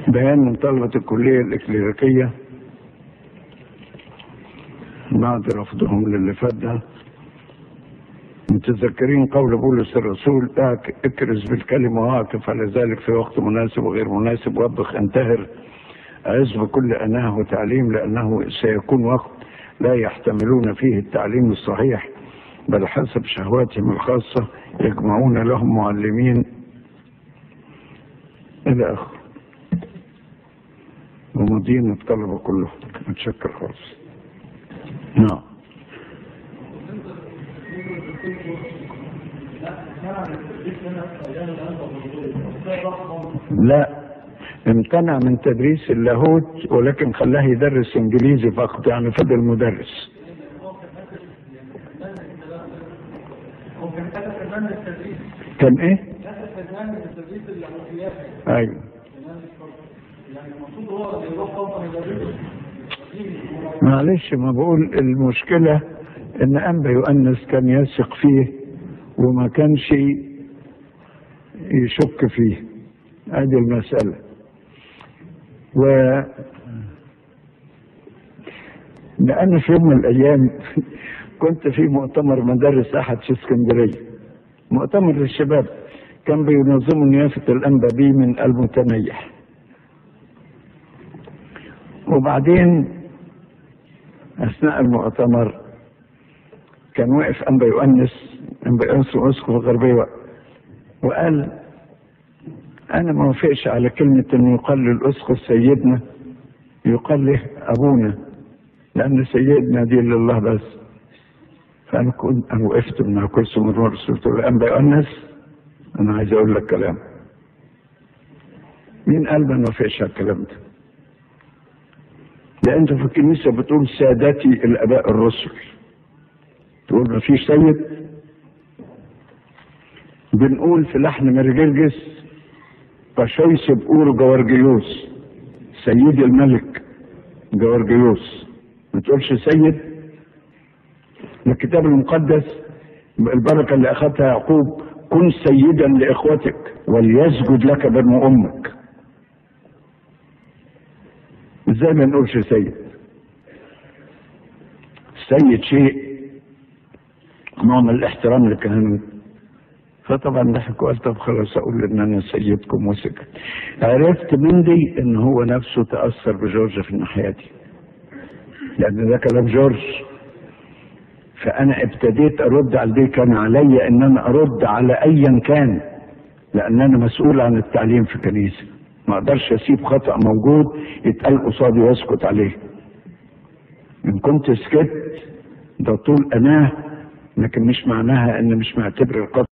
بيان من طلبة الكلية الإكليريكية بعد رفضهم للي فات ده متذكرين قول بولس الرسول اكرز بالكلمة واقف على ذلك في وقت مناسب وغير مناسب وبخ انتهر أعز بكل أناه وتعليم لأنه سيكون وقت لا يحتملون فيه التعليم الصحيح بل حسب شهواتهم الخاصة يجمعون لهم معلمين إلى آخره ومدين الطلبة كلهم متشكر خالص نعم لا امتنع من تدريس اللاهوت ولكن خلاه يدرس انجليزي فقط يعني فضل مدرس كان ايه؟ ايوه معلش ما بقول المشكلة ان انبا يؤنس كان يثق فيه وما كانش يشك فيه هذه المسألة و لأن في يوم من الأيام كنت في مؤتمر مدارس أحد في اسكندرية مؤتمر للشباب كان بينظموا نيافة الأنبا بي من المتنيح وبعدين أثناء المؤتمر كان واقف أنبا يؤنس أنبا يؤنس وأسقف الغربية وقال أنا ما وافقش على كلمة إنه يقال للأسقف سيدنا يقال له أبونا لأن سيدنا دي لله بس فأنا كنت أنا وقفت من على كرسي من قلت له أنبا يؤنس أنا عايز أقول لك كلام مين قال ما وافقش على الكلام ده؟ ده انت في الكنيسه بتقول سادتي الاباء الرسل تقول ما فيش سيد بنقول في لحن مرجلجس قشيس بقول جوارجيوس سيدي الملك جوارجيوس ما تقولش سيد الكتاب المقدس البركة اللي أخذتها يعقوب كن سيدا لإخوتك وليسجد لك بنو أمك ازاي ما نقولش سيد السيد شيء نوع من الاحترام للكهنوت فطبعا ضحك وقال طب خلاص اقول ان انا سيدكم وسكت عرفت من دي ان هو نفسه تاثر بجورج في الناحيه دي لان ده كلام جورج فانا ابتديت ارد على دي كان عليا ان انا ارد على ايا كان لان انا مسؤول عن التعليم في الكنيسه ما اقدرش اسيب خطا موجود يتقال قصادي واسكت عليه ان كنت سكت ده طول اناه لكن مش معناها ان مش معتبر القطع